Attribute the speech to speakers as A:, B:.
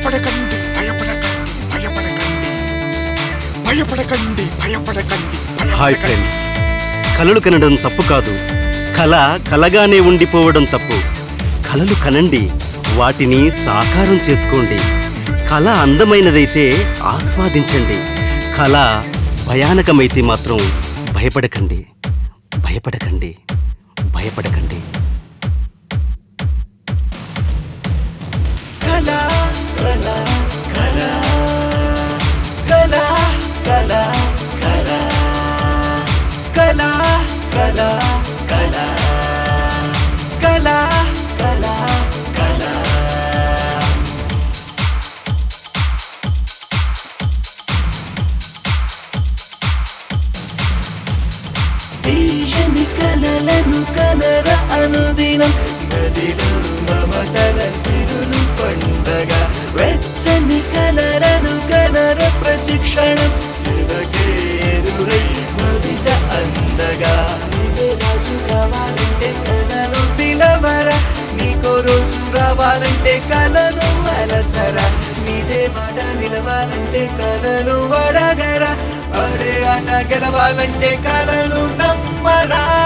A: భయపడకండి భయపడకండి భయపడకండి భయపడకండి భయపడకండి
B: హాయ్ ఫ్రెండ్స్ కలలు కనడం తప్పు కాదు కళ కలగానే ఉండిపోవడం తప్పు కలలు కనండి వాటిని సాకారం చేసుకోండి కళ అందమైనదైతే ఆస్వాదించండి కళ భయానకమైతే మాత్రం భయపడకండి భయపడకండి భయపడకండి
C: దేశని కలలను కనర అనుదినం గదిలో మమతల సిరులు పండగ వెచ్చని కలలను కనర ప్రతిక్షణం ఎదగే ఎదురై మదిత అందగా నీవే రాజు కావాలంటే కలను పిలవర నీకో రోజు రావాలంటే కలను మలచరా నీదే మాట నిలవాలంటే కలను వడగరా అడే ఆట గెలవాలంటే కలను నమ్మరా